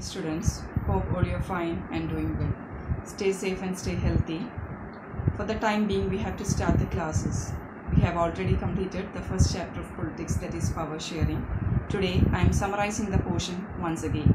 students. Hope all you're fine and doing well. Stay safe and stay healthy. For the time being, we have to start the classes. We have already completed the first chapter of politics, that is power sharing. Today, I am summarizing the portion once again.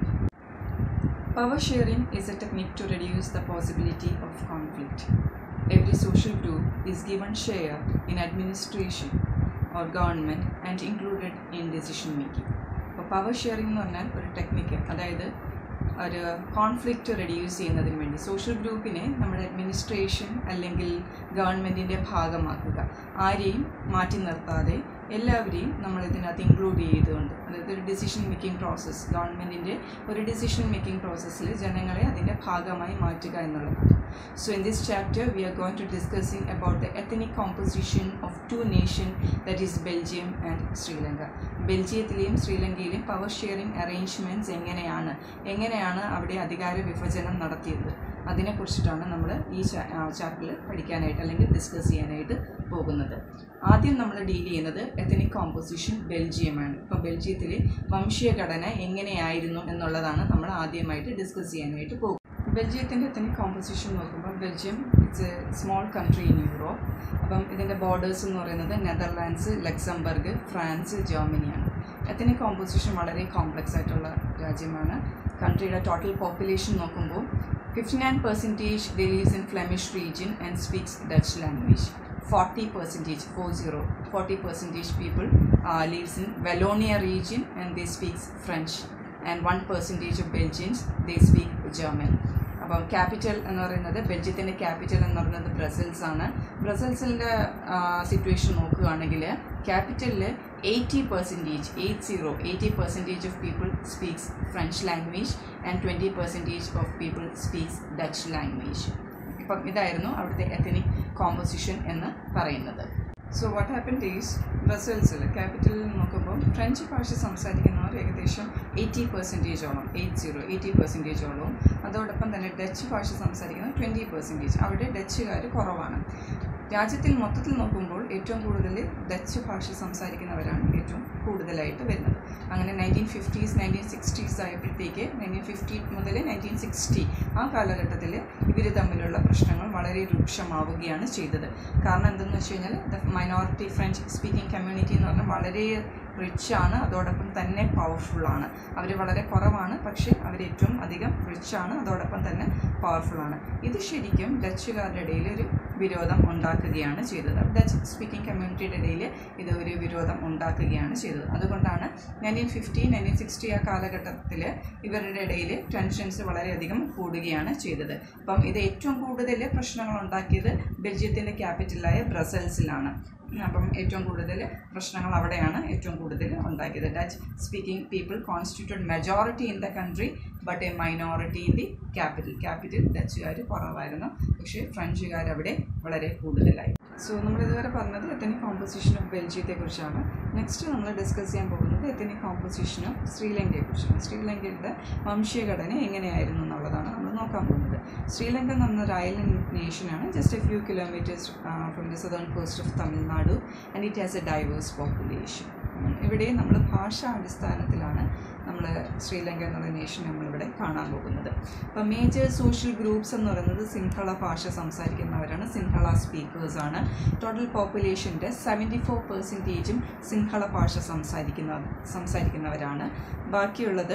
Power sharing is a technique to reduce the possibility of conflict. Every social group is given share in administration or government and included in decision making. അപ്പോൾ power sharing എന്ന് പറഞ്ഞാൽ ഒരു technique അതായത് ഒരു conflict reduce ചെയ്യുന്നതിന് വേണ്ടി social ഗ്രൂപ്പിനെ നമ്മുടെ അഡ്മിനിസ്ട്രേഷൻ അല്ലെങ്കിൽ ഗവൺമെൻറ്റിൻ്റെ ഭാഗമാക്കുക ആരെയും മാറ്റി നിർത്താതെ എല്ലാവരെയും നമ്മൾ ഇതിനകത്ത് ഇൻക്ലൂഡ് ചെയ്തുകൊണ്ട് അതായത് ഒരു ഡിസിഷൻ മേക്കിംഗ് പ്രോസസ്സ് ഗവൺമെൻറ്റിൻ്റെ ഒരു ഡിസിഷൻ മേക്കിംഗ് പ്രോസസ്സിൽ ജനങ്ങളെ അതിൻ്റെ ഭാഗമായി മാറ്റുക എന്നുള്ളതാണ് so in this chapter we are going to discussing about the ethnic composition of two nation that is Belgium and Sri Lanka ബെൽജിയത്തിലെയും ശ്രീലങ്കയിലെയും പവർ ഷെയറിംഗ് അറേഞ്ച്മെൻറ്റ്സ് എങ്ങനെയാണ് എങ്ങനെയാണ് അവിടെ അധികാര വിഭജനം നടത്തിയത് അതിനെക്കുറിച്ചിട്ടാണ് നമ്മൾ ഈ ചാപ്റ്ററിൽ പഠിക്കാനായിട്ട് അല്ലെങ്കിൽ ഡിസ്കസ് ചെയ്യാനായിട്ട് പോകുന്നത് ആദ്യം നമ്മൾ ഡീൽ ചെയ്യുന്നത് എത്തനിക് കോമ്പോസിഷൻ ബെൽജിയമാണ് ഇപ്പോൾ ബെൽജിയത്തിലെ വംശീയ ഘടന എങ്ങനെയായിരുന്നു എന്നുള്ളതാണ് നമ്മൾ ആദ്യമായിട്ട് ഡിസ്കസ് ചെയ്യാനായിട്ട് പോകും ബെൽജിയത്തിൻ്റെ എത്തനിക് കോമ്പോസിഷൻ നോക്കുമ്പോൾ Belgium it's a small country in Europe അപ്പം ഇതിൻ്റെ ബോർഡേഴ്സ് എന്ന് പറയുന്നത് നെതർലാൻഡ്സ് ലക്സംബർഗ് ഫ്രാൻസ് ജർമ്മനിയാണ് എത്തനിക് കോമ്പോസിഷൻ വളരെ കോംപ്ലക്സ് ആയിട്ടുള്ള രാജ്യമാണ് കൺട്രിയുടെ ടോട്ടൽ പോപ്പുലേഷൻ നോക്കുമ്പോൾ fifty nine percentage believes in Flemish region and speaks Dutch language forty percentage four zero forty percentage people leaves in Wallonia region and they speaks French and one percentage of Belgians they speak German അപ്പം capital എന്ന് പറയുന്നത് ബെൽജിയത്തിൻ്റെ capital എന്ന് പറയുന്നത് Brussels ആണ് ബ്രസൽസിൻ്റെ situation നോക്കുകയാണെങ്കിൽ ക്യാപിറ്റലിൽ eighty percentage eight zero eighty percentage of people speaks French language and twenty percentage of people speaks Dutch language ഇപ്പം ഇതായിരുന്നു അവിടുത്തെ എത്തനിക് കോമ്പോസിഷൻ എന്ന് പറയുന്നത് സോ വാട്ട് ഹാപ്പൻ ഈസ് ബ്രസൽസിൽ ക്യാപിറ്റലിൽ നോക്കുമ്പോൾ ഫ്രഞ്ച് ഭാഷ സംസാരിക്കുന്നവർ ഏകദേശം എയ്റ്റി പെർസെൻറ്റേജോളം എയ്റ്റ് സീറോ എയ്റ്റി പെർസെൻറ്റേജോളവും അതോടൊപ്പം തന്നെ ഡച്ച് ഭാഷ സംസാരിക്കുന്നത് ട്വൻറ്റി പെർസെൻറ്റേജ് അവിടെ ഡച്ചുകാർ കുറവാണ് രാജ്യത്തിൽ മൊത്തത്തിൽ നോക്കുമ്പോൾ ഏറ്റവും കൂടുതൽ ഡച്ച് ഭാഷ സംസാരിക്കുന്നവരാണ് ഏറ്റവും കൂടുതലായിട്ട് വരുന്നത് അങ്ങനെ നയൻറ്റീൻ ഫിഫ്റ്റീസ് നയൻറ്റീൻ സിക്സ്റ്റീസ് ആയപ്പോഴത്തേക്ക് നയൻറ്റീൻ ഫിഫ്റ്റി മുതൽ നയൻറ്റീൻ സിക്സ്റ്റി ആ കാലഘട്ടത്തിൽ ഇവർ തമ്മിലുള്ള പ്രശ്നങ്ങൾ വളരെ രൂക്ഷമാവുകയാണ് ചെയ്തത് കാരണം എന്തെന്ന് വെച്ച് കഴിഞ്ഞാൽ the minority French speaking community എന്ന് പറഞ്ഞാൽ വളരെ റിച്ചാണ് അതോടൊപ്പം തന്നെ പവർഫുള്ളാണ് അവർ വളരെ കുറവാണ് പക്ഷേ അവർ ഏറ്റവും അധികം റിച്ചാണ് അതോടൊപ്പം തന്നെ പവർഫുള്ളാണ് ഇത് ശരിക്കും ഡച്ചുകാരുടെ ഇടയിൽ ഒരു വിരോധം ഉണ്ടാക്കുകയാണ് ചെയ്തത് ഡച്ച് സ്പീക്കിംഗ് കമ്മ്യൂണിറ്റിയുടെ ഇടയിൽ ഇത് ഒരു വിരോധം ഉണ്ടാക്കുകയാണ് ചെയ്തത് അതുകൊണ്ടാണ് നയൻറ്റീൻ ഫിഫ്റ്റി നയൻറ്റീൻ സിക്സ്റ്റി ആ കാലഘട്ടത്തിൽ ഇവരുടെ ഇടയിൽ ടെൻഷൻസ് വളരെയധികം കൂടുകയാണ് ചെയ്തത് അപ്പം ഇത് ഏറ്റവും കൂടുതൽ പ്രശ്നങ്ങൾ ഉണ്ടാക്കിയത് ബെൽജിയത്തിൻ്റെ ക്യാപിറ്റലായ ബ്രസൽസിലാണ് അപ്പം ഏറ്റവും കൂടുതൽ പ്രശ്നങ്ങൾ അവിടെയാണ് ഏറ്റവും കൂടുതൽ ഉണ്ടാക്കിയത് Dutch speaking people constitute majority in the country but a minority in the capital capital ഡച്ചുകാർ കുറവായിരുന്നു പക്ഷേ ഫ്രഞ്ചുകാർ അവിടെ വളരെ കൂടുതലായി സോ നമ്മൾ ഇതുവരെ പറഞ്ഞത് എത്തനിക് കോമ്പോസിഷൻ ഓഫ് ബെൽജിയത്തെക്കുറിച്ചാണ് നെക്സ്റ്റ് നമ്മൾ ഡിസ്കസ് ചെയ്യാൻ പോകുന്നത് എത്തനിക് കോമ്പോസിഷൻ ഓഫ് ശ്രീലങ്കയെക്കുറിച്ചാണ് ശ്രീലങ്കയുടെ വംശീയഘടന എങ്ങനെയായിരുന്നു എന്നുള്ളതാണ് നമ്മൾ നോക്കാൻ പോകുന്നത് ശ്രീലങ്ക എന്ന് പറഞ്ഞ ഒരു ഐലൻഡ് നേഷനാണ് just a few kilometres from the southern coast of Tamil Nadu and it has a diverse population ഇവിടെ നമ്മൾ ഭാഷാ അടിസ്ഥാനത്തിലാണ് നമ്മൾ ശ്രീലങ്ക എന്നുള്ള നേഷൻ നമ്മളിവിടെ കാണാൻ പോകുന്നത് അപ്പോൾ മേജർ സോഷ്യൽ ഗ്രൂപ്പ്സ് എന്ന് പറയുന്നത് സിംഹള ഭാഷ സംസാരിക്കുന്നവരാണ് സിംഹള സ്പീക്കേഴ്സാണ് ടോട്ടൽ പോപ്പുലേഷൻ്റെ സെവൻറ്റി ഫോർ പെർസെൻറ്റേജും സിംഹള ഭാഷ സംസാരിക്കുന്ന സംസാരിക്കുന്നവരാണ് ബാക്കിയുള്ളത്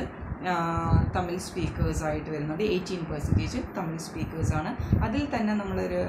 തമിഴ് സ്പീക്കേഴ്സായിട്ട് വരുന്നത് എയ്റ്റീൻ പെർസെൻറ്റേജ് തമിഴ് സ്പീക്കേഴ്സാണ് അതിൽ തന്നെ നമ്മളൊരു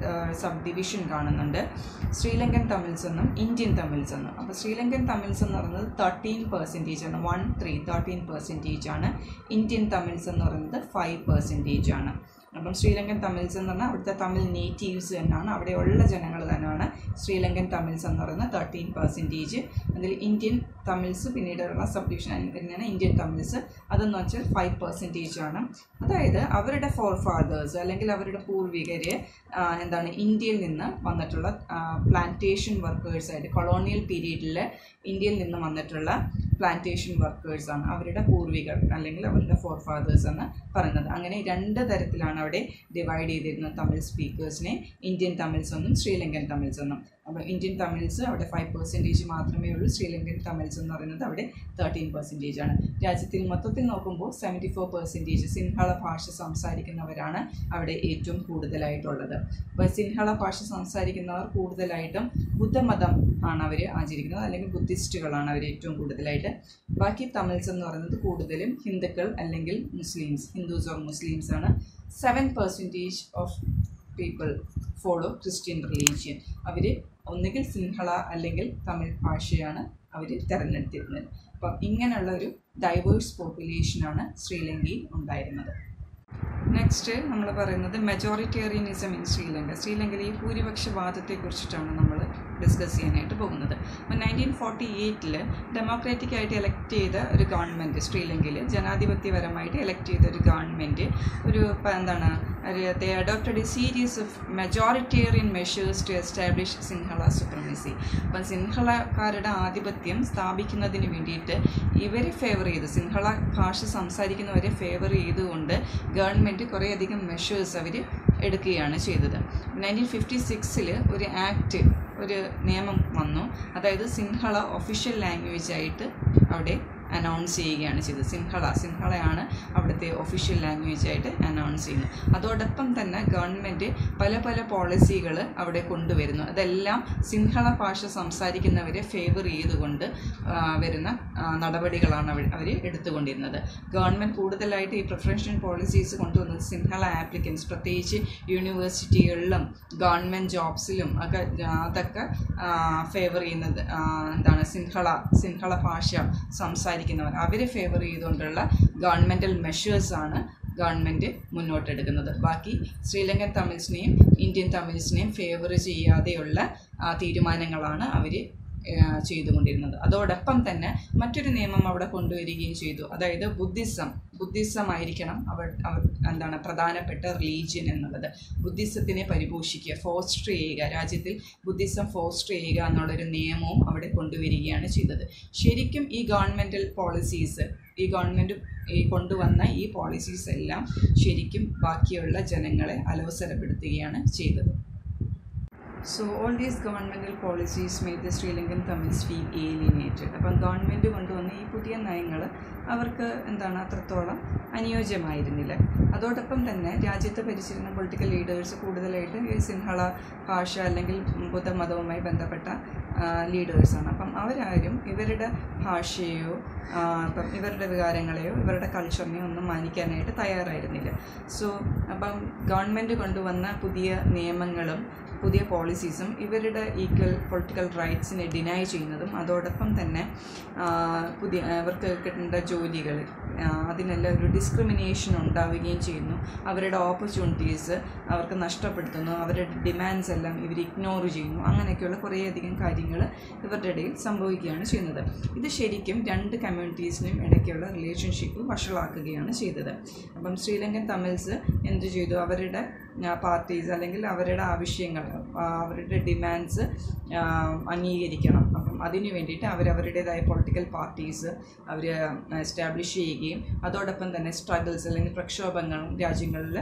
സബ് ഡിവിഷൻ കാണുന്നുണ്ട് ശ്രീലങ്കൻ തമിഴ്സ് എന്നും ഇന്ത്യൻ തമിഴ്സ് എന്നും അപ്പോൾ ശ്രീലങ്കൻ തമിഴ്സ് എന്ന് പറയുന്നത് തേർട്ടീൻ പെർസെൻറ്റേജ് ആണ് വൺ ത്രീ തേർട്ടീൻ പെർസെൻറ്റേജ് ആണ് ഇന്ത്യൻ തമിഴ്സ് എന്ന് പറയുന്നത് ഫൈവ് പെർസെൻറ്റേജ് ആണ് അപ്പം ശ്രീലങ്കൻ തമിഴ്സ് എന്ന് പറഞ്ഞാൽ അവിടുത്തെ തമിഴ് നേറ്റീവ്സ് തന്നെയാണ് അവിടെയുള്ള ജനങ്ങൾ തന്നെയാണ് ശ്രീലങ്കൻ തമിഴ്സ് എന്ന് പറയുന്നത് തേർട്ടീൻ പെർസെൻറ്റേജ് അതിൽ ഇന്ത്യൻ തമിഴ്സ് പിന്നീടുള്ള സബ് ഡിവിഷൻ തന്നെയാണ് ഇന്ത്യൻ തമിഴ്സ് അതെന്ന് വെച്ചാൽ ഫൈവ് പെർസെൻറ്റേജ് ആണ് അതായത് അവരുടെ ഫോർ ഫാദേഴ്സ് അല്ലെങ്കിൽ അവരുടെ പൂർവികർ എന്താണ് ഇന്ത്യയിൽ നിന്ന് വന്നിട്ടുള്ള പ്ലാന്റേഷൻ വർക്കേഴ്സായിട്ട് കൊളോണിയൽ പീരീഡിൽ ഇന്ത്യയിൽ നിന്ന് വന്നിട്ടുള്ള പ്ലാന്റേഷൻ വർക്കേഴ്സാണ് അവരുടെ പൂർവികർ അല്ലെങ്കിൽ അവരുടെ ഫോർ ഫാദേഴ്സ് എന്ന് പറയുന്നത് അങ്ങനെ രണ്ട് തരത്തിലാണ് അവിടെ ഡിവൈഡ് ചെയ്തിരുന്നത് തമിഴ് സ്പീക്കേഴ്സിനെ ഇന്ത്യൻ തമിഴ്സ് എന്നും ശ്രീലങ്കൻ തമിഴ്സ് എന്നും അപ്പോൾ ഇന്ത്യൻ തമിഴ്സ് അവിടെ ഫൈവ് പെർസെൻറ്റേജ് മാത്രമേ ഉള്ളൂ ശ്രീലങ്കൻ തമിഴ്സ് എന്ന് പറയുന്നത് അവിടെ തേർട്ടീൻ പെർസെൻറ്റേജ് ആണ് രാജ്യത്തിൽ മൊത്തത്തിൽ നോക്കുമ്പോൾ സെവൻറ്റി ഫോർ പെർസെൻറ്റേജ് സിൻഹള ഭാഷ സംസാരിക്കുന്നവരാണ് അവിടെ ഏറ്റവും കൂടുതലായിട്ടുള്ളത് അപ്പോൾ സിൻഹള ഭാഷ സംസാരിക്കുന്നവർ കൂടുതലായിട്ടും ബുദ്ധമതം ആണ് അവർ ആചരിക്കുന്നത് അല്ലെങ്കിൽ ബുദ്ധിസ്റ്റുകളാണ് അവർ ഏറ്റവും കൂടുതലായിട്ട് ബാക്കി തമിഴ്സ് എന്ന് പറയുന്നത് കൂടുതലും ഹിന്ദുക്കൾ അല്ലെങ്കിൽ മുസ്ലിംസ് ഹിന്ദുസ് ഓർ മുസ്ലിംസ് ആണ് seven percentage of people follow Christian religion അവർ ഒന്നുകിൽ സിൻഹള അല്ലെങ്കിൽ തമിഴ് ഭാഷയാണ് അവർ തിരഞ്ഞെടുത്തിരുന്നത് അപ്പം ഇങ്ങനെയുള്ള ഒരു ഡൈവേഴ്സ് പോപ്പുലേഷനാണ് ശ്രീലങ്കയിൽ ഉണ്ടായിരുന്നത് നെക്സ്റ്റ് നമ്മൾ പറയുന്നത് മെജോറിറ്റേറിയനിസം ഇൻ ശ്രീലങ്ക ശ്രീലങ്കയിലെ ഈ ഭൂരിപക്ഷവാദത്തെക്കുറിച്ചിട്ടാണ് നമ്മൾ ഡിസ്കസ് ചെയ്യാനായിട്ട് പോകുന്നത് അപ്പം നയൻറ്റീൻ ഫോർട്ടി എയ്റ്റിൽ ഡെമോക്രാറ്റിക് ആയിട്ട് എലക്ട് ചെയ്ത ഒരു ഗവൺമെൻറ് ശ്രീലങ്കയിൽ ജനാധിപത്യപരമായിട്ട് എലക്ട് ചെയ്ത ഒരു ഗവൺമെൻറ് ഒരു ഇപ്പം എന്താണ് they adopted a series of majoritarian measures to establish Sinhala supremacy അപ്പം സിൻഹളക്കാരുടെ ആധിപത്യം സ്ഥാപിക്കുന്നതിന് വേണ്ടിയിട്ട് ഇവരെ ഫേവർ ചെയ്ത് സിൻഹള ഭാഷ സംസാരിക്കുന്നവരെ ഫേവർ ചെയ്തുകൊണ്ട് ഗവൺമെൻറ് കുറേയധികം മെഷേഴ്സ് അവർ എടുക്കുകയാണ് ചെയ്തത് നയൻറ്റീൻ ഫിഫ്റ്റി സിക്സിൽ ഒരു ആക്ട് ഒരു നിയമം വന്നു അതായത് സിൻഹള ഒഫീഷ്യൽ ലാംഗ്വേജ് ആയിട്ട് അവിടെ അനൗൺസ് ചെയ്യുകയാണ് ചെയ്തത് സിൻഹള സിൻഹളയാണ് അവിടുത്തെ ഒഫീഷ്യൽ ലാംഗ്വേജ് ആയിട്ട് അനൗൺസ് ചെയ്യുന്നത് അതോടൊപ്പം തന്നെ ഗവൺമെൻറ് പല പല പോളിസികൾ അവിടെ കൊണ്ടുവരുന്നു അതെല്ലാം സിൻഹള ഭാഷ സംസാരിക്കുന്നവരെ ഫേവർ ചെയ്തുകൊണ്ട് ആ, വരുന്ന ആ, നടപടികളാണ് അവർ അവർ എടുത്തുകൊണ്ടിരുന്നത് ഗവൺമെൻറ് കൂടുതലായിട്ട് ഈ പ്രിഫറൻഷ്യൽ പോളിസീസ് കൊണ്ടുവന്നത് സിൻഹള ആപ്ലിക്കൻസ് പ്രത്യേകിച്ച് യൂണിവേഴ്സിറ്റികളിലും ഗവൺമെൻറ് ജോബ്സിലും ഒക്കെ അതൊക്കെ ഫേവർ ചെയ്യുന്നത് ആ, എന്താണ് സിൻഹള സിൻഹള ഭാഷ സംസാരിക്കുന്നവർ അവരെ ഫേവർ ചെയ്തുകൊണ്ടുള്ള ഗവൺമെൻറ്റൽ മെഷേഴ്സാണ് ഗവൺമെൻറ് മുന്നോട്ടെടുക്കുന്നത് ബാക്കി ശ്രീലങ്കൻ തമിഴ്സിനെയും ഇന്ത്യൻ തമിഴ്സിനെയും ഫേവർ ചെയ്യാതെയുള്ള ആ, തീരുമാനങ്ങളാണ് അവർ ചെയ്തുകൊണ്ടിരുന്നത് അതോടൊപ്പം തന്നെ മറ്റൊരു നിയമം അവിടെ കൊണ്ടുവരികയും ചെയ്തു അതായത് ബുദ്ധിസം ബുദ്ധിസം ആയിരിക്കണം അവർ അവർ എന്താണ് പ്രധാനപ്പെട്ട റിലീജിയൻ എന്നുള്ളത് ബുദ്ധിസത്തിനെ പരിപോഷിക്കുക ഫോസ്റ്റർ ചെയ്യുക രാജ്യത്തിൽ ബുദ്ധിസം ഫോസ്റ്റർ ചെയ്യുക എന്നുള്ളൊരു നിയമവും അവിടെ കൊണ്ടുവരികയാണ് ചെയ്തത് ശരിക്കും ഈ ഗവൺമെൻറ്റൽ പോളിസീസ് ഈ ഗവൺമെൻറ് ഈ കൊണ്ടുവന്ന ഈ പോളിസീസ് എല്ലാം ശരിക്കും ബാക്കിയുള്ള ജനങ്ങളെ അലോസരപ്പെടുത്തുകയാണ് ചെയ്തത് so all these governmental policies made the Sri Lankan Tamils feel alienated അപ്പം ഗവൺമെൻറ് കൊണ്ടുവന്ന ഈ പുതിയ നയങ്ങൾ അവർക്ക് എന്താണ് അത്രത്തോളം അനുയോജ്യമായിരുന്നില്ല അതോടൊപ്പം തന്നെ രാജ്യത്ത് ഭരിച്ചിരുന്ന പൊളിറ്റിക്കൽ ലീഡേഴ്സ് കൂടുതലായിട്ട് ഈ സിൻഹള ഭാഷ അല്ലെങ്കിൽ ബുദ്ധമതവുമായി ബന്ധപ്പെട്ട ലീഡേഴ്സാണ് അപ്പം അവരാരും ഇവരുടെ ഭാഷയോ ആ, ഇപ്പം ഇവരുടെ വികാരങ്ങളെയോ ഇവരുടെ കൾച്ചറിനെയോ ഒന്നും മാനിക്കാനായിട്ട് തയ്യാറായിരുന്നില്ല സോ അപ്പം ഗവൺമെൻറ് കൊണ്ടുവന്ന പുതിയ നിയമങ്ങളും പുതിയ പോളിസീസും ഇവരുടെ ഈക്വൽ പൊളിറ്റിക്കൽ റൈറ്റ്സിനെ ഡിനൈ ചെയ്യുന്നതും അതോടൊപ്പം തന്നെ ആ, പുതിയ അവർക്ക് കിട്ടേണ്ട ജോലികൾ ആ, അതിനെല്ലാം ഒരു ഡിസ്ക്രിമിനേഷൻ ഉണ്ടാവുകയും ചെയ്യുന്നു അവരുടെ ഓപ്പർച്യൂണിറ്റീസ് അവർക്ക് നഷ്ടപ്പെടുത്തുന്നു അവരുടെ ഡിമാൻഡ്സ് എല്ലാം ഇവർ ഇഗ്നോർ ചെയ്യുന്നു അങ്ങനെയൊക്കെയുള്ള കുറേയധികം കാര്യങ്ങൾ ഇവരുടെ ഇടയിൽ സംഭവിക്കുകയാണ് ചെയ്യുന്നത് ഇത് ശരിക്കും രണ്ട് കമ്മ്യൂണിറ്റീസിനും ഇടയ്ക്കുള്ള റിലേഷൻഷിപ്പ് വഷളാക്കുകയാണ് ചെയ്തത് അപ്പം ശ്രീലങ്കൻ തമിഴ്സ് എന്ത് ചെയ്തു അവരുടെ പാർട്ടീസ് അല്ലെങ്കിൽ അവരുടെ ആവശ്യങ്ങൾ ആ, അവരുടെ ഡിമാൻഡ്സ് അംഗീകരിക്കണം അപ്പം അതിനു വേണ്ടിയിട്ട് അവരവരുടേതായ പൊളിറ്റിക്കൽ പാർട്ടീസ് അവർ എസ്റ്റാബ്ലിഷ് ചെയ്യുകയും അതോടൊപ്പം തന്നെ സ്ട്രഗിൾസ് അല്ലെങ്കിൽ പ്രക്ഷോഭങ്ങൾ രാജ്യങ്ങളിൽ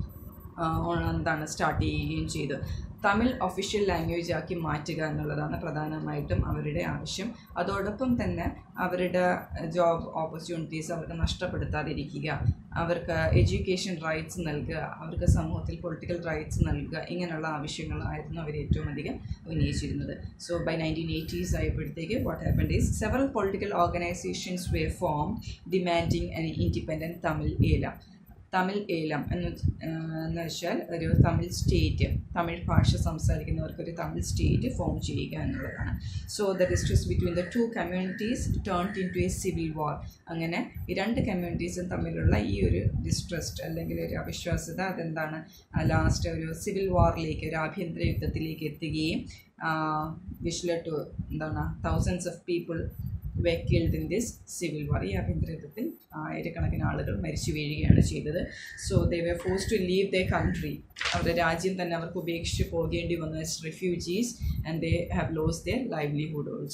ആ, എന്താണ് സ്റ്റാർട്ട് ചെയ്യുകയും ചെയ്തു തമിഴ് ഒഫീഷ്യൽ ലാംഗ്വേജ് ആക്കി മാറ്റുക എന്നുള്ളതാണ് പ്രധാനമായിട്ടും അവരുടെ ആവശ്യം അതോടൊപ്പം തന്നെ അവരുടെ ജോബ് ഓപ്പർച്യൂണിറ്റീസ് അവർക്ക് നഷ്ടപ്പെടുത്താതിരിക്കുക അവർക്ക് എഡ്യൂക്കേഷൻ റൈറ്റ്സ് നൽകുക അവർക്ക് സമൂഹത്തിൽ പൊളിറ്റിക്കൽ റൈറ്റ്സ് നൽകുക ഇങ്ങനെയുള്ള ആവശ്യങ്ങളായിരുന്നു അവർ ഏറ്റവും അധികം ഉന്നയിച്ചിരുന്നത് സോ ബൈ നയൻറ്റീൻ എയ്റ്റീസ് ആയപ്പോഴത്തേക്ക് what happened is several political organisations were form demanding an independent Tamil Eelam Tamil ഏലം എന്ന് വെച്ച്- ആഹ് എന്ന് വെച്ചാൽ ഒരു തമിഴ് സ്റ്റേറ്റ് തമിഴ് ഭാഷ സംസാരിക്കുന്നവർക്ക് ഒരു തമിഴ് സ്റ്റേറ്റ് ഫോം ചെയ്യുക എന്നുള്ളതാണ് so the distrust between the two communities turn into a civil war അങ്ങനെ ഈ രണ്ട് കമ്മ്യൂണിറ്റീസും തമ്മിലുള്ള ഈ ഒരു ഡിസ്ട്രസ്റ്റ് അല്ലെങ്കിൽ ഒരു അവിശ്വാസ്യത അതെന്താണ് ലാസ്റ്റ് ഒരു സിവിൽ വാറിലേക്ക് ഒരു ആഭ്യന്തര യുദ്ധത്തിലേക്ക് എത്തുകയും വിഷ് ടു എന്താണ് thousands of people were killed in this civil war ഈ ആഭ്യന്തര യുദ്ധത്തിൽ ആയിരക്കണക്കിന് ആളുകൾ മരിച്ചു വീഴുകയാണ് ചെയ്തത് so they were forced to leave the country അവരുടെ രാജ്യം തന്നെ അവർക്ക് ഉപേക്ഷിച്ച് പോകേണ്ടി വന്നു as refugees and they have lost their livelihood also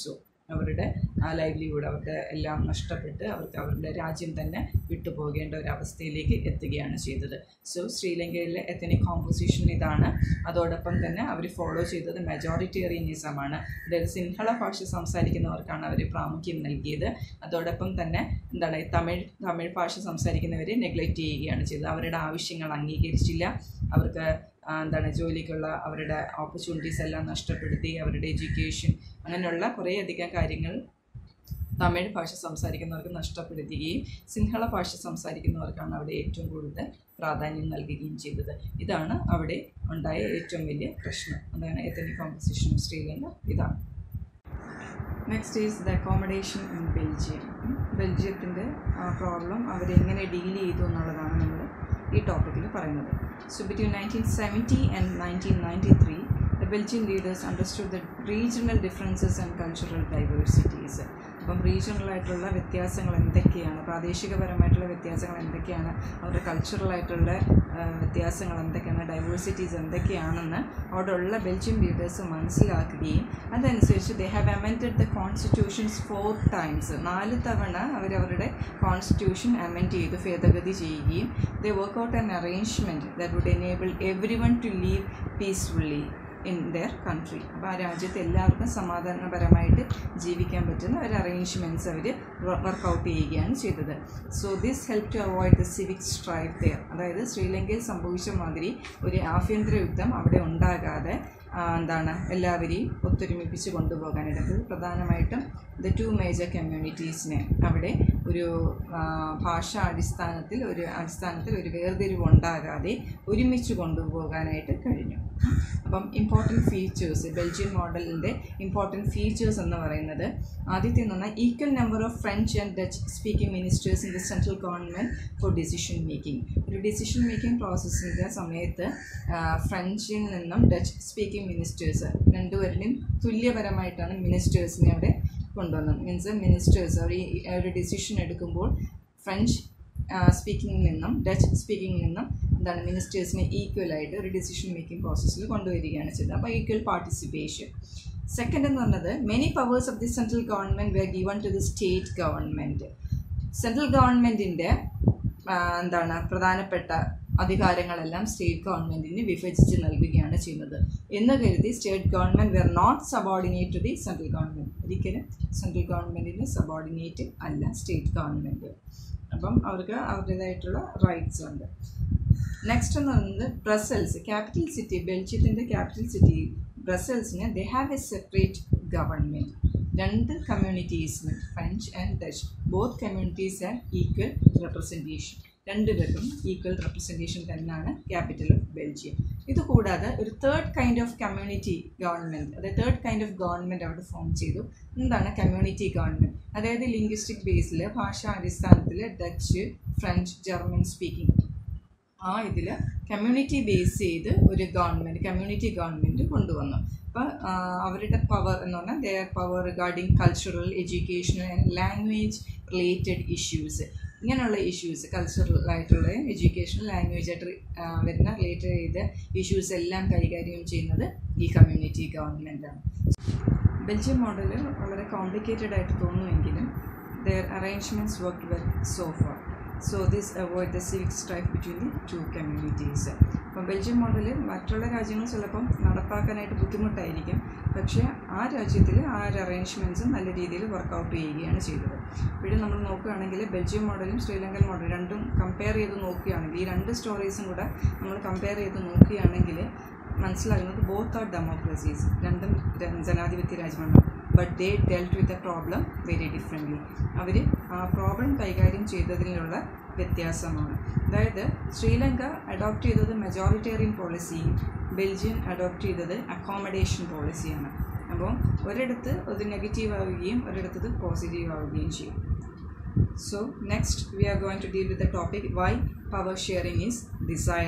അവരുടെ ലൈവ്ലിഹുഡ് അവരുടെ എല്ലാം നഷ്ടപ്പെട്ട് അവർക്ക് അവരുടെ രാജ്യം തന്നെ വിട്ടുപോകേണ്ട ഒരു അവസ്ഥയിലേക്ക് എത്തുകയാണ് ചെയ്തത് സോ ശ്രീലങ്കയിലെ എത്തനിക് കോമ്പോസിഷൻ ഇതാണ് അതോടൊപ്പം തന്നെ അവർ ഫോളോ ചെയ്തത് മെജോറിറ്റേറിയനിസമാണ് അതായത് സിൻഹള ഭാഷ സംസാരിക്കുന്നവർക്കാണ് അവർ പ്രാമുഖ്യം നൽകിയത് അതോടൊപ്പം തന്നെ എന്താണ് തമിഴ് തമിഴ് ഭാഷ സംസാരിക്കുന്നവരെ നെഗ്ലക്റ്റ് ചെയ്യുകയാണ് ചെയ്തത് അവരുടെ ആവശ്യങ്ങൾ അംഗീകരിച്ചില്ല അവർക്ക് എന്താണ് ജോലിക്കുള്ള അവരുടെ ഓപ്പർച്യൂണിറ്റീസ് എല്ലാം നഷ്ടപ്പെടുത്തി അവരുടെ എഡ്യൂക്കേഷൻ അങ്ങനെയുള്ള കുറേയധികം കാര്യങ്ങൾ തമിഴ് ഭാഷ സംസാരിക്കുന്നവർക്ക് നഷ്ടപ്പെടുത്തുകയും സിംഹള ഭാഷ സംസാരിക്കുന്നവർക്കാണ് അവിടെ ഏറ്റവും കൂടുതൽ പ്രാധാന്യം നൽകുകയും ചെയ്തത് ഇതാണ് അവിടെ ഉണ്ടായ ഏറ്റവും വലിയ പ്രശ്നം അതാണ് എത്തനിക് കോമ്പസിഷൻ ഓഫ് ശ്രീലങ്ക ഇതാണ് next is the accommodation in Belgium ബെൽജിയത്തിൻ്റെ പ്രോബ്ലം അവരെങ്ങനെ ഡീൽ ചെയ്തു എന്നുള്ളതാണ് നമ്മൾ ഈ ടോപ്പിക്കിൽ പറയുന്നത് so between nineteen seventy and nineteen ninety three the Belgian leaders understood the regional differences and cultural diversities അപ്പം റീജിയണലായിട്ടുള്ള വ്യത്യാസങ്ങൾ എന്തൊക്കെയാണ് പ്രാദേശികപരമായിട്ടുള്ള വ്യത്യാസങ്ങൾ എന്തൊക്കെയാണ് അവരുടെ കൾച്ചറലായിട്ടുള്ള വ്യത്യാസങ്ങൾ എന്തൊക്കെയാണ് ഡൈവേഴ്സിറ്റീസ് എന്തൊക്കെയാണെന്ന് അവിടെ ഉള്ള ബെൽജിയം ലീഡേഴ്സ് മനസ്സിലാക്കുകയും അതനുസരിച്ച് they have amended the constitutions four times നാല് തവണ അവരവരുടെ കോൺസ്റ്റിറ്റ്യൂഷൻ അമെൻഡ് ചെയ്ത് ഭേദഗതി ചെയ്യുകയും they work out an arrangement that would enable everyone to live peacefully in their country അപ്പോൾ ആ രാജ്യത്ത് എല്ലാവർക്കും സമാധാനപരമായിട്ട് ജീവിക്കാൻ പറ്റുന്ന ഒരു അറേഞ്ച്മെൻറ്റ്സ് അവർ വർക്കൗട്ട് ചെയ്യുകയാണ് ചെയ്തത് so this help to avoid the civic strife there അതായത് ശ്രീലങ്കയിൽ സംഭവിച്ച മാതിരി ഒരു ആഭ്യന്തര യുദ്ധം അവിടെ ഉണ്ടാകാതെ എന്താണ് എല്ലാവരെയും ഒത്തൊരുമിപ്പിച്ച് കൊണ്ടുപോകാനായിട്ട് അത് പ്രധാനമായിട്ടും ദ ടു മേജർ കമ്മ്യൂണിറ്റീസിനെ അവിടെ ഒരു ഭാഷാ അടിസ്ഥാനത്തിൽ ഒരു അടിസ്ഥാനത്തിൽ ഒരു വേർതിരിവ് ഉണ്ടാകാതെ ഒരുമിച്ച് കൊണ്ടുപോകാനായിട്ട് കഴിഞ്ഞു അപ്പം ഇമ്പോർട്ടൻറ്റ് ഫീച്ചേഴ്സ് ബെൽജിയൻ മോഡലിൻ്റെ ഇമ്പോർട്ടൻറ്റ് ഫീച്ചേഴ്സ് എന്ന് പറയുന്നത് ആദ്യത്തെ എന്ന് പറഞ്ഞാൽ equal number of French and Dutch speaking ministers in the central government for decision making ഒരു ഡിസിഷൻ മേക്കിംഗ് പ്രോസസ്സിൻ്റെ സമയത്ത് ഫ്രഞ്ചിൽ നിന്നും ഡച്ച് സ്പീക്കിംഗ് മിനിസ്റ്റേഴ്സ് രണ്ടുപേരുടെയും തുല്യപരമായിട്ടാണ് മിനിസ്റ്റേഴ്സിനെ അവിടെ കൊണ്ടുവന്നത് മീൻസ് മിനിസ്റ്റേഴ്സ് അവർ ഈ ഒരു ഡിസിഷൻ എടുക്കുമ്പോൾ ഫ്രഞ്ച് സ്പീക്കിങ്ങിൽ നിന്നും ഡച്ച് സ്പീക്കിങ്ങിൽ നിന്നും എന്താണ് മിനിസ്റ്റേഴ്സിനെ ഈക്വലായിട്ട് ഒരു ഡിസിഷൻ മേക്കിംഗ് പ്രോസസ്സിൽ കൊണ്ടുവരികയാണ് ചെയ്തത് അപ്പോൾ ഈക്വൽ പാർട്ടിസിപ്പേഷൻ സെക്കൻഡ് എന്ന് പറഞ്ഞത് many powers of the central government were given to the state government central ഗവൺമെൻറ്റിൻ്റെ എന്താണ് പ്രധാനപ്പെട്ട അധികാരങ്ങളെല്ലാം സ്റ്റേറ്റ് ഗവൺമെൻറ്റിന് വിഭജിച്ച് നൽകുകയാണ് ചെയ്യുന്നത് എന്ന് കരുതി state government were not subordinate to the central government ഒരിക്കലും സെൻട്രൽ ഗവൺമെൻറ്റിന് സബോർഡിനേറ്റ് അല്ല സ്റ്റേറ്റ് ഗവൺമെൻറ് അപ്പം അവർക്ക് അവരുടേതായിട്ടുള്ള റൈറ്റ്സ് ഉണ്ട് നെക്സ്റ്റ് എന്ന് പറയുന്നത് ബ്രസൽസ് ക്യാപിറ്റൽ സിറ്റി ബെൽജിയത്തിൻ്റെ ക്യാപിറ്റൽ സിറ്റി ബ്രസൽസിന് they have a separate government രണ്ട് കമ്മ്യൂണിറ്റീസിന് French and Dutch both communities and equal representation രണ്ടുപേർക്കും ഈക്വൽ റെപ്രസെൻറ്റേഷൻ തന്നെയാണ് ക്യാപിറ്റൽ ഓഫ് ബെൽജിയം ഇത് കൂടാതെ ഒരു third kind of community government അതായത് തേർഡ് കൈൻഡ് ഓഫ് ഗവൺമെൻറ് അവിടെ ഫോം ചെയ്തു എന്താണ് കമ്മ്യൂണിറ്റി ഗവൺമെൻറ് അതായത് ലിംഗ്വിസ്റ്റിക് ബേസിൽ ഭാഷാ അടിസ്ഥാനത്തിൽ ഡച്ച് ഫ്രഞ്ച് ജർമ്മൻ സ്പീക്കിംഗ് ആ ഇതിൽ കമ്മ്യൂണിറ്റി ബേസ് ചെയ്ത് ഒരു ഗവൺമെൻറ് കമ്മ്യൂണിറ്റി ഗവൺമെൻറ് കൊണ്ടുവന്നു അപ്പോൾ അവരുടെ പവർ എന്ന് പറഞ്ഞാൽ their power regarding cultural educational and language related issues ഇങ്ങനെയുള്ള ഇഷ്യൂസ് കൾച്ചറൽ ആയിട്ടുള്ള എഡ്യൂക്കേഷണൽ ലാംഗ്വേജ് ആയിട്ട് വരുന്ന റിലേറ്റഡ് ചെയ്ത ഇഷ്യൂസ് എല്ലാം കൈകാര്യം ചെയ്യുന്നത് ഈ കമ്മ്യൂണിറ്റി ഗവൺമെൻറ്റാണ് ബെൽജിയം മോഡൽ വളരെ കോംപ്ലിക്കേറ്റഡ് ആയിട്ട് തോന്നുമെങ്കിലും their arrangements work well so far so this avoid the civic strife between the two communities അപ്പം ബെൽജിയം മോഡൽ മറ്റുള്ള രാജ്യങ്ങൾ ചിലപ്പം നടപ്പാക്കാനായിട്ട് ബുദ്ധിമുട്ടായിരിക്കും പക്ഷേ ആ രാജ്യത്തിൽ ആ ഒരു അറേഞ്ച്മെൻറ്റ്സും നല്ല രീതിയിൽ വർക്കൗട്ട് ചെയ്യുകയാണ് ചെയ്തത് ഇപ്പോഴും നമ്മൾ നോക്കുകയാണെങ്കിൽ ബെൽജിയം മോഡലും ശ്രീലങ്കൻ മോഡലും രണ്ടും കമ്പയർ ചെയ്ത് നോക്കുകയാണെങ്കിൽ ഈ രണ്ട് സ്റ്റോറീസും കൂടെ നമ്മൾ കമ്പയർ ചെയ്ത് നോക്കുകയാണെങ്കിൽ മനസ്സിലാകുന്നത് ബോത്ത് ആർ ഡെമോക്രസീസ് രണ്ടും ജനാധിപത്യ രാജ്യമാണ് but they dealt with a problem very differently അവർ ആ പ്രോബ്ലം കൈകാര്യം ചെയ്തതിലുള്ള വ്യത്യാസമാണ് അതായത് ശ്രീലങ്ക അഡോപ്റ്റ് ചെയ്തത് മെജോറിറ്റേറിയൻ പോളിസിയും ബെൽജിയം അഡോപ്റ്റ് ചെയ്തത് അക്കോമഡേഷൻ പോളിസിയാണ് അപ്പോൾ ഒരിടത്ത് അത് നെഗറ്റീവ് ആവുകയും ഒരിടത്ത് പോസിറ്റീവ് ആവുകയും ചെയ്യും so next we are going to deal with the topic why power sharing is desirable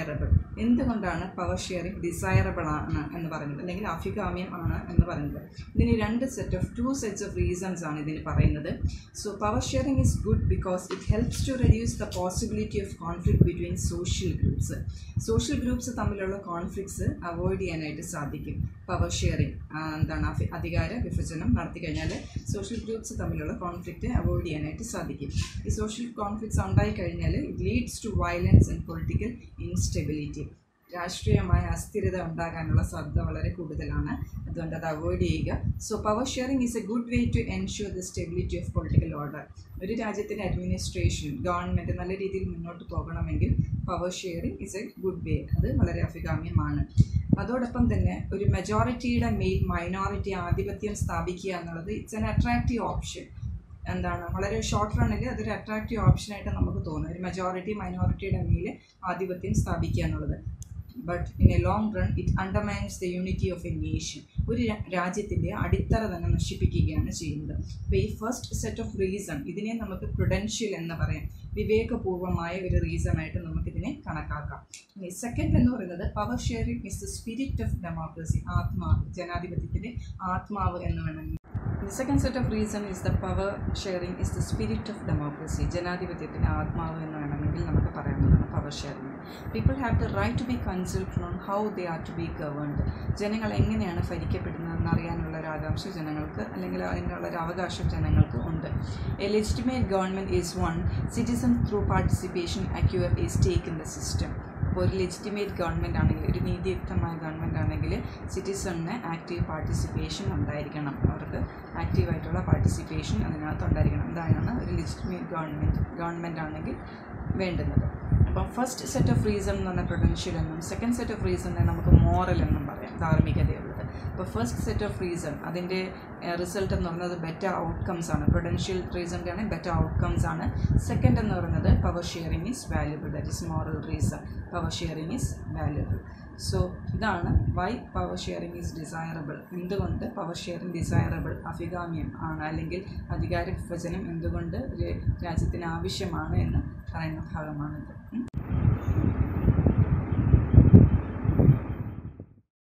എന്തുകൊണ്ടാണ് പവർ ഷെയറിംഗ് ഡിസൈറബിൾ ആണ് എന്ന് പറയുന്നത് അല്ലെങ്കിൽ അഭികാമ്യം ആണ് എന്ന് പറയുന്നത് ഇതിന് രണ്ട് set of two sets of reasons ആണ് ഇതിന് പറയുന്നത് so power sharing is good because it helps to reduce the possibility of conflict between social groups social groups തമ്മിലുള്ള കോൺഫ്ലിക്ട്സ് അവോയ്ഡ് ചെയ്യാനായിട്ട് സാധിക്കും പവർ ഷെയറിംഗ് എന്താണ് അഭി- അധികാര വിഭജനം നടത്തി കഴിഞ്ഞാൽ സോഷ്യൽ ഗ്രൂപ്പ്സ് തമ്മിലുള്ള കോൺഫ്ലിക്റ്റ് അവോയ്ഡ് ചെയ്യാനായിട്ട് സാധിക്കും ഈ സോഷ്യൽ കോൺഫ്ലിക്ട്സ് ഉണ്ടായി കഴിഞ്ഞാൽ it leads to violence and political instability രാഷ്ട്രീയമായ അസ്ഥിരത ഉണ്ടാകാനുള്ള സാധ്യത വളരെ കൂടുതലാണ് അതുകൊണ്ട് അത് അവോയ്ഡ് ചെയ്യുക so power sharing is a good way to ensure the stability of political order ഒരു രാജ്യത്തിൻ്റെ അഡ്മിനിസ്ട്രേഷൻ ഗവൺമെൻറ് നല്ല രീതിയിൽ മുന്നോട്ട് പോകണമെങ്കിൽ power sharing is a good way അത് വളരെ അഭികാമ്യമാണ് അതോടൊപ്പം തന്നെ ഒരു മെജോറിറ്റിയുടെ മെയിൽ മൈനോറിറ്റി ആധിപത്യം സ്ഥാപിക്കുക എന്നുള്ളത് ഇറ്റ്സ് എൻ അട്രാക്റ്റീവ് ഓപ്ഷൻ എന്താണ് വളരെ ഷോർട്ട് റണ്ണിൽ അതൊരു അട്രാക്റ്റീവ് ഓപ്ഷനായിട്ട് നമുക്ക് തോന്നും ഒരു മെജോറിറ്റി മൈനോറിറ്റിയുടെ മേൽ ആധിപത്യം സ്ഥാപിക്കുക എന്നുള്ളത് but in a long run it undermines the unity of a nation ഒരു രാ- രാജ്യത്തിൻ്റെ അടിത്തറ തന്നെ നശിപ്പിക്കുകയാണ് ചെയ്യുന്നത് അപ്പോൾ ഈ ഫസ്റ്റ് സെറ്റ് ഓഫ് റീസൺ ഇതിനെ നമുക്ക് പ്രുഡൻഷ്യൽ എന്ന് പറയാം വിവേകപൂർവമായ ഒരു റീസൺ ആയിട്ട് നമുക്കിതിനെ കണക്കാക്കാം ഇനി സെക്കൻഡ് എന്ന് പറയുന്നത് power sharing is the spirit of democracy ആത്മാവ് ജനാധിപത്യത്തിൻ്റെ ആത്മാവ് എന്ന് വേണമെങ്കിൽ The second set of reason is the power sharing is the spirit of democracy. ജനാധിപത്യത്തിൻ്റെ ആത്മാവ് എന്ന് വേണമെങ്കിൽ നമുക്ക് പറയാവുന്നതാണ് power sharing people have the right to be consulted on how they are to be governed ജനങ്ങൾ എങ്ങനെയാണ് ഭരിക്കപ്പെടുന്നതെന്ന് അറിയാനുള്ള ഒരു ആകാംക്ഷ ജനങ്ങൾക്ക് അല്ലെങ്കിൽ അതിനുള്ള ഒരു അവകാശം ജനങ്ങൾക്ക് ഉണ്ട് a legitimate government is one citizen through participation acquire ഈ സ്റ്റേക്ക് ഇൻ ദ സിസ്റ്റം അപ്പോൾ ഒരു ലെജിറ്റിമേറ്റ് ഗവൺമെൻറ് ആണെങ്കിൽ ഒരു നീതിയുക്തമായ ഗവൺമെൻറ് ആണെങ്കിൽ സിറ്റിസണിന് ആക്റ്റീവ് പാർട്ടിസിപ്പേഷൻ ഉണ്ടായിരിക്കണം അവർക്ക് ആക്റ്റീവായിട്ടുള്ള പാർട്ടിസിപ്പേഷൻ അതിനകത്ത് ഉണ്ടായിരിക്കണം ഇതാണ് ഒരു ലെജിറ്റിമേറ്റ് ഗവൺമെൻറ് ഗവൺമെൻറ് ആണെങ്കിൽ വേണ്ടുന്നത് അപ്പം ഫസ്റ്റ് സെറ്റ് ഓഫ് റീസൺ എന്ന് പറഞ്ഞാൽ പ്രൊഡൻഷ്യൽ എന്നും സെക്കൻഡ് സെറ്റ് ഓഫ് റീസണിനെ നമുക്ക് മോറൽ എന്നും പറയാം ധാർമ്മികതയുള്ളത് അപ്പോൾ ഫസ്റ്റ് സെറ്റ് ഓഫ് റീസൺ അതിൻ്റെ റിസൾട്ട് എന്ന് പറയുന്നത് ബെറ്റർ ഔട്ട്കംസ് ആണ് പ്രൊഡൻഷ്യൽ റീസണിൻ്റെ ആണ് ബെറ്റർ ഔട്ട്കംസ് ആണ് സെക്കൻഡ് എന്ന് പറയുന്നത് power sharing is valuable that is moral reason power sharing is valuable so ഇതാണ് why power sharing is desirable എന്തുകൊണ്ട് പവർ ഷെയറിംഗ് ഡിസൈറബിൾ അഭികാമ്യം ആണ് അല്ലെങ്കിൽ അധികാര വിഭജനം എന്തുകൊണ്ട് ഒരു രാജ്യത്തിന് ആവശ്യമാണ് എന്ന് പറയുന്ന ഭാഗമാണിത് ഉം.